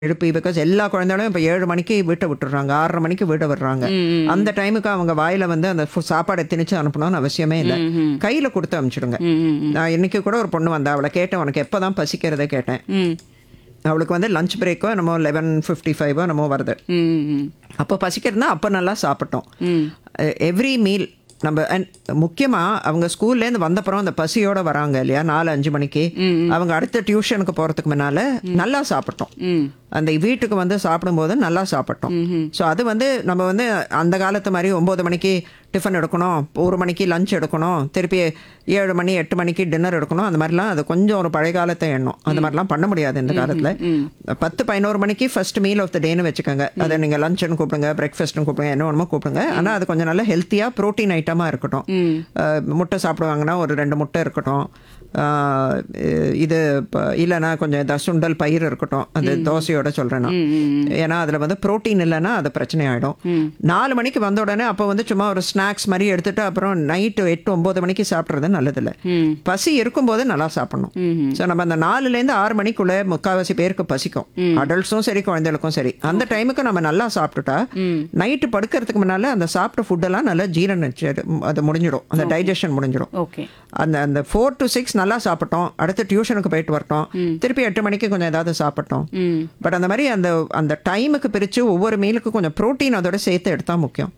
எழுப்பி பிகாஸ் எல்லா குழந்தைகளும் இப்போ ஏழு மணிக்கு வீட்டை விட்டுடுறாங்க ஆறரை மணிக்கு வீட்டை விடுறாங்க அந்த டைமுக்கு அவங்க வாயில வந்து அந்த ஃபு- சாப்பாடை திணிச்சு அனுப்பணும்னு அவசியமே இல்லை கையில கொடுத்து அனுப்பிச்சிடுங்க நான் இன்னைக்கு கூட ஒரு பொண்ணு வந்தா அவளை கேட்டேன் உனக்கு எப்பதான் பசிக்கிறதை கேட்டேன் ம் அவளுக்கு வந்து லஞ்ச் பிரேக்கோ நம்ம லெவன் ஃபிஃப்டி ஃபைவோ நம்ம வருது ம் ம் அப்போ பசிக்கிறதுனா அப்போ நல்லா சாப்பிட்டோம் ம் எவ்ரி மீல் நம்ம and முக்கியமாக அவங்க ஸ்கூல்லேருந்து வந்தப்புறம் அந்த பசியோட வராங்க இல்லையா நாலு அஞ்சு மணிக்கு அவங்க அடுத்த டியூஷனுக்கு போகிறதுக்கு முன்னால் நல்லா சாப்பிட்டோம் ம் அந்த வீட்டுக்கு வந்து சாப்பிடும்போது நல்லா சாப்பிட்டோம் ஸோ அது வந்து நம்ம வந்து அந்த காலத்து மாதிரி ஒம்பது மணிக்கு டிஃபன் எடுக்கணும் ஒரு மணிக்கு லஞ்ச் எடுக்கணும் திருப்பி ஏழு மணி எட்டு மணிக்கு டின்னர் எடுக்கணும் அந்த மாதிரிலாம் அது கொஞ்சம் ஒரு பழைய காலத்தை எண்ணம் அந்த மாதிரிலாம் பண்ண முடியாது இந்த காலத்தில் பத்து பதினோரு மணிக்கு ஃபர்ஸ்ட் மீல் ஆஃப் த டேன்னு வச்சுக்கோங்க அதை நீங்கள் லஞ்சுன்னு கூப்பிடுங்க பிரேக்ஃபாஸ்ட்னு கூப்பிடுங்க என்ன வேணுமோ கூப்பிடுங்க ஆனால் அது கொஞ்சம் நல்ல ஹெல்த்தியாக ப்ரோட்டீன் ஐட்டமாக இருக்கட்டும் அஹ், முட்டை சாப்பிடுவாங்கன்னா ஒரு ரெண்டு முட்டை இருக்கட்டும் ஆஹ், இது இப்போ இல்லைன்னா கொஞ்சம் இந்த சுண்டல் பயிர் இருக்கட்டும் அந்த தோசையோட சொல்கிறேன் நான் ஏன்னா அதில் வந்து புரோட்டீன் இல்லைன்னா அது பிரச்சனை ஆகிடும் நாலு மணிக்கு வந்த உடனே அப்போ வந்து சும்மா ஒரு ஸ்நாக்ஸ் மாதிரி எடுத்துட்டு அப்புறம் நைட்டு எட்டு ஒம்பது மணிக்கு சாப்பிட்றது நல்லதில்ல பசி இருக்கும்போது நல்லா சாப்பிடணும் ஸோ நம்ம அந்த நாலுலேருந்து ஆறு மணிக்குள்ளே முக்கால்வாசி பேருக்கு பசிக்கும் அடல்ட்ஸும் சரி குழந்தைகளுக்கும் சரி அந்த டைமுக்கு நம்ம நல்லா சாப்பிட்டுட்டா நைட்டு படுக்கிறதுக்கு முன்னால் அந்த சாப்பிட்ட ஃபுட்டெல்லாம் நல்லா ஜீரணம் அது முடிஞ்சிடும் அந்த டைஜஷன் முடிஞ்சிடும் ஓகே அந்த அந்த ஃபோர் டு சிக்ஸ் நல்லா சாப்பிட்டோம் அடுத்து டியூஷனுக்கு போயிட்டு வரட்டும் திருப்பி எட்டு மணிக்கு கொஞ்சம் ஏதாவது சாப்பிட்டோம் ம் பட் அந்த மாதிரி அந்த அந்த டைமுக்கு பிரித்து ஒவ்வொரு மீலுக்கும் கொஞ்சம் ப்ரோட்டீன் அதோட சேர்த்து எடுத்தால் முக்கியம்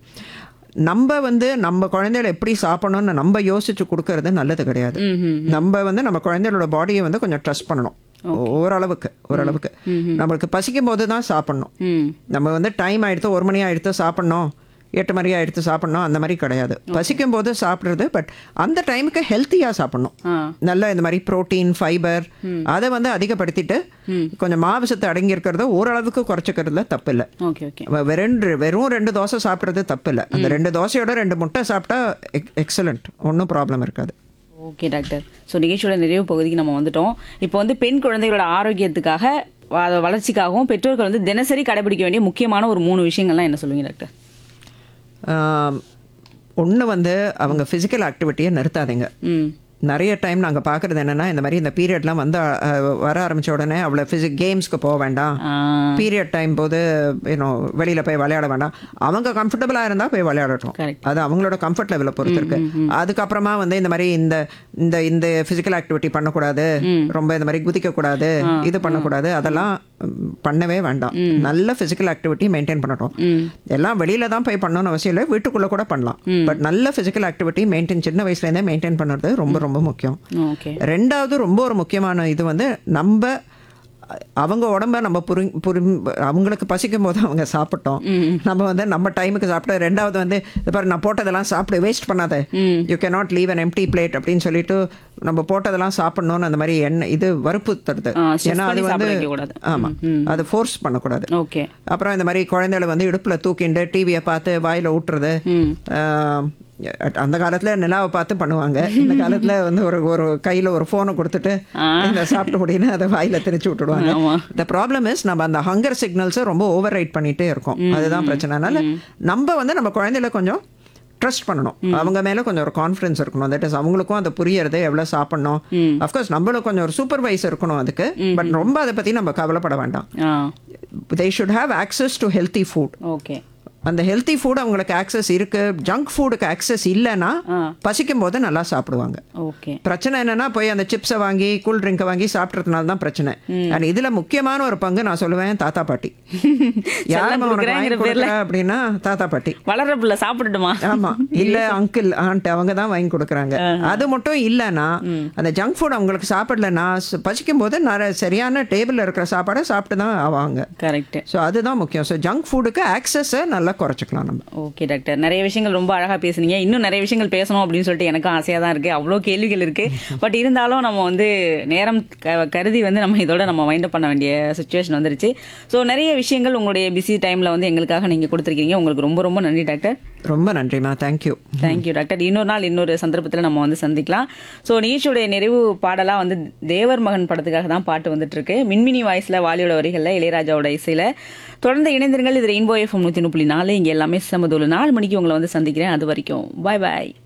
நம்ம வந்து நம்ம குழந்தைகளை எப்படி சாப்பிடணும்னு நம்ம யோசிச்சு கொடுக்கறது நல்லது கிடையாது நம்ம வந்து நம்ம குழந்தைகளோட பாடியை வந்து கொஞ்சம் ட்ரஸ்ட் பண்ணணும் ஓரளவுக்கு ஓரளவுக்கு நம்மளுக்கு பசிக்கும் போது தான் சாப்பிடணும் ம் நம்ம வந்து டைம் ஆயிடுத்து ஒரு மணி ஆயிடுத்து சாப்பிடணும் எட்டு மணி ஆயிடுத்து சாப்பிடணும் அந்த மாதிரி கிடையாது பசிக்கும் போது சாப்பிட்றது பட் அந்த டைமுக்கு ஹெல்த்தியாக சாப்பிடணும் ஆ நல்ல இந்த மாதிரி புரோட்டீன் ஃபைபர் அதை வந்து அதிகப்படுத்திட்டு கொஞ்சம் மாவுசத்து அடங்கி இருக்கிறத ஓரளவுக்கு குறைச்சிக்கிறதுல தப்பு இல்லை ஓகே ஓகே வெறும் வெறும் ரெண்டு தோசை சாப்பிட்றது தப்பு இல்லை அந்த ரெண்டு தோசையோட ரெண்டு முட்டை சாப்பிட்டா எக்ஸலண்ட் ஒன்றும் ப்ராப்ளம் இருக்காது ஓகே டாக்டர் ஸோ நிகழ்ச்சியோட நிறைவு பகுதிக்கு நம்ம வந்துட்டோம் இப்போ வந்து பெண் குழந்தைகளோட ஆரோக்கியத்துக்காக வ- வளர்ச்சிக்காகவும் பெற்றோர்கள் வந்து தினசரி கடைபிடிக்க வேண்டிய முக்கியமான ஒரு மூணு விஷயங்கள்லாம் என்ன சொல்லுவீங்க டாக்டர் ஒன்று வந்து அவங்க ஃபிசிக்கல் ஆக்டிவிட்டியை நிறுத்தாதீங்க ம் நிறைய டைம் நாங்கள் பார்க்குறது என்னென்னா இந்த மாதிரி இந்த பீரியட்லாம் வந்து அஹ், வர ஆரம்பிச்ச உடனே அவ்வளோ ஃபிசிக் கேம்ஸ்க்கு போக வேண்டாம் ஆ பீரியட் டைம் போது யூனோ வெளியில் போய் விளையாட வேண்டாம் அவங்க கம்ஃபர்டபுளாக இருந்தால் போய் விளையாடட்டும் Correct. அது அவங்களோட கம்ஃபர்ட் லெவலை பொறுத்து இருக்கு அதுக்கப்புறமா வந்து இந்த மாதிரி இந்த இந்த இந்த ஃபிசிக்கல் ஆக்டிவிட்டி பண்ணக்கூடாது ரொம்ப இந்த மாதிரி குதிக்கக்கூடாது இது பண்ணக்கூடாது அதெல்லாம் ம், பண்ணவே வேண்டாம் நல்ல ஃபிசிக்கல் ஆக்டிவிட்டி மெயின்டைன் பண்ணட்டும் எல்லாம் வெளியில தான் போய் பண்ணணும்னு அவசியம் இல்லை வீட்டுக்குள்ளே கூட பண்ணலாம் பட் நல்ல ஃபிசிக்கல் ஆக்டிவிட்டி மெயின்டைன் சின்ன வயசுலேருந்தே மெயின்டைன் பண்ணுறது ரொம்ப ரொம்ப முக்கியம் ஓகே ரெண்டாவது ரொம்ப ஒரு முக்கியமான இது வந்து நம்ம அவங்க உடம்ப நம்ம புரி புரி அவங்களுக்கு பசிக்கும் போது அவங்க சாப்பிட்டோம் நம்ம வந்து நம்ம டைமுக்கு சாப்பிட்டு ரெண்டாவது வந்து இது பாரு நான் போட்டதெல்லாம் சாப்பிடு வேஸ்ட் பண்ணாத you cannot leave an empty plate அப்படின்னு சொல்லிட்டு நம்ம போட்டதெல்லாம் சாப்பிடணும்னு அந்த மாதிரி எண்ணெய் இது வறுப்பு தருது ஆ, stress ஏன்னா அது பண்ணி வந்து சாப்பிட வைக்கக்கூடாது. ஆமா அது ஃபோர்ஸ் பண்ணக்கூடாது ஓகே அப்புறம் இந்த மாதிரி குழந்தைகளை வந்து இடுப்புல தூக்கிண்டு டிவியை பார்த்து வாயில ஊட்டுறது ஆஹ், அந்த காலத்துல நிலாவை பார்த்து பண்ணுவாங்க இந்த காலத்துல வந்து ஒரு ஒரு கையில ஒரு போனை கொடுத்துட்டு இந்த சாப்பிட்டு முடியுன்னு அதை வாயில திணிச்சு விட்டுடுவாங்க ஆமா. இந்த ப்ராப்ளம் இஸ் நம்ம அந்த ஹங்கர் சிக்னல்ஸை ரொம்ப ஓவர் ரைட் பண்ணிட்டே இருக்கோம் அதுதான் பிரச்சனை அதனால நம்ம வந்து நம்ம குழந்தைகளை கொஞ்சம் ட்ரஸ்ட் பண்ணணும் அவங்க மேல கொஞ்சம் ஒரு கான்ஃபிடன்ஸ் இருக்கணும் தட் இஸ் அவங்களுக்கும் அதை புரியறது எவ்வளவு சாப்பிடணும் அஃப்கோர்ஸ் நம்மளும் கொஞ்சம் ஒரு சூப்பர்வைஸ் இருக்கணும் அதுக்கு பட் ரொம்ப அதை பத்தி நம்ம கவலைப்பட வேண்டாம் ஆ they should have access to healthy food okay அந்த ஹெல்த்தி ஃபுட் அவங்களுக்கு ஆக்சஸ் இருக்கு ஜங்க் ஃபுட்டுக்கு ஆக்சஸ் இல்லைன்னா ஆ. பசிக்கும் போது நல்லா சாப்பிடுவாங்க ஓகே பிரச்சனை என்னன்னா போய் அந்த சிப்ஸை வாங்கி கூல் ட்ரிங்கை வாங்கி சாப்பிட்றதுனால தான் பிரச்சனை அண்ட் இதுல முக்கியமான ஒரு பங்கு நான் சொல்லுவேன் தாத்தா பாட்டி யாரும் உனக்கு வாங்கி கொடுக்குறேங்கிற பேர்ல கொடுக்குறா அப்படின்னா தாத்தா பாட்டி வளர்ற பிள்ளை சாப்பிட்டுடுமா ஆமா இல்ல அங்கிள் ஆண்ட் அவங்க தான் வாங்கி கொடுக்குறாங்க அது மட்டும் இல்லைன்னா அந்த ஜங்க் ஃபுட் அவங்களுக்கு சாப்பிடலன்னா ச- பசிக்கும் போது நிறைய சரியான டேபிள்ல இருக்கிற சாப்பாடை சாப்பிட்டு தான் ஆவாங்க கரெக்ட் ஸோ அதுதான் முக்கியம் ஸோ ஜங்க் ஃபுட்டுக்கு ஆக்சஸை நல்லா குறைச்சிக்கலாம் நம்ம ஓகே டாக்டர் நிறைய விஷயங்கள் ரொம்ப அழகாக பேசுனீங்க இன்னும் நிறைய விஷயங்கள் பேசணும் அப்படின்னு சொல்லிட்டு எனக்கும் ஆசையாக தான் இருக்குது அவ்வளோ கேள்விகள் இருக்குது பட் இருந்தாலும் நம்ம வந்து நேரம் க- கருதி வந்து நம்ம இதோட நம்ம வைண்ட் பண்ண வேண்டிய சுச்சுவேஷன் வந்துருச்சு ஸோ நிறைய விஷயங்கள் உங்களுடைய பிஸி டைமில் வந்து எங்களுக்காக நீங்கள் கொடுத்துருக்கீங்க உங்களுக்கு ரொம்ப ரொம்ப நன்றி டாக்டர் ரொம்ப நன்றிம்மா தேங்க்யூ தேங்க்யூ டாக்டர் இன்னொரு நாள் இன்னொரு சந்தர்ப்பத்தில் நம்ம வந்து சந்திக்கலாம் ஸோ நிகழ்ச்சியுடைய நிறைவு பாடலாக வந்து தேவர் மகன் படத்துக்காக தான் பாட்டு வந்துட்டு இருக்கு மின்மினி வாய்ஸில் வாலியோட வரிகளில் இளையராஜாவோட இசையில் தொடர்ந்து இணைந்திருங்கள் இது ரெயின்போ எஃப்எம் நூற்றி புள்ளி நாலு இங்கே எல்லாமே சமதூள் நாலு மணிக்கு உங்களை வந்து சந்திக்கிறேன் அது வரைக்கும் பாய் பாய்